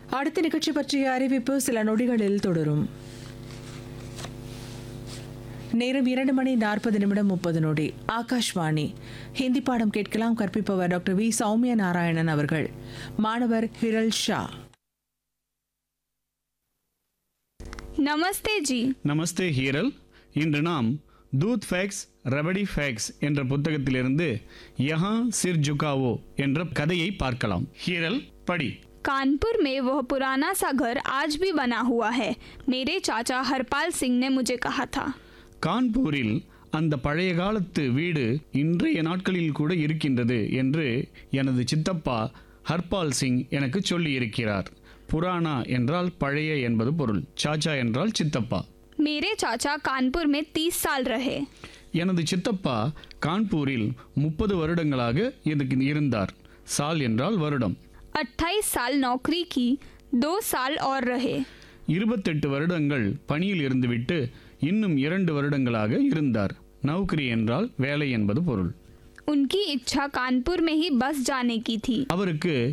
அடுத்த நிகழ்ச்சி பற்றிய அறிவிப்பு சில நொடிகளில் தொடரும் நேரம் இரண்டு மணி நாற்பது நிமிடம் முப்பது நொடி ஆகாஷ்வாணி ஹிந்தி பாடம் கேட்கலாம் கற்பிப்பவர் டாக்டர் வி சௌமிய நாராயணன் அவர்கள் மாணவர் ஹிரல் ஷா नमस्ते जी நமஸ்தே ஹீரல் இன்று நாம் தூத் ஃபேக்ஸ் ரபடி ஃபேக்ஸ் என்ற புத்தகத்திலிருந்து யஹா சிர் ஜுகாவோ என்ற கதையை பார்க்கலாம் ஹீரல் படி कानपुर में वह पुराना सा घर आज भी बना हुआ है मेरे चाचा हरपाल सिंह ने मुझे कहा था கான்பூரில் அந்த பழைய காலத்து வீடு இன்றைய நாட்களில் கூட இருக்கின்றது என்று எனது சித்தப்பா ஹர்பால் சிங் எனக்கு சொல்லியிருக்கிறார் புராணா என்றால் பழைய என்பது பொருள் சாச்சா என்றால் சித்தப்பா मेरे चाचा कानपुर में तीस साल रहे எனது சித்தப்பா கான்பூரில் முப்பது வருடங்களாக இதுக்கு இருந்தார் சால் என்றால் வருடம் अट्ठाईस साल नौकरी की दो साल और रहे இருபத்தெட்டு வருடங்கள் பணியில் இருந்துவிட்டு இன்னும் இரண்டு வருடங்களாக இருந்தார் நௌக்கரி என்றால் வேலை என்பது பொருள் उनकी इच्छा कानपुर में ही बस जाने की थी அவருக்கு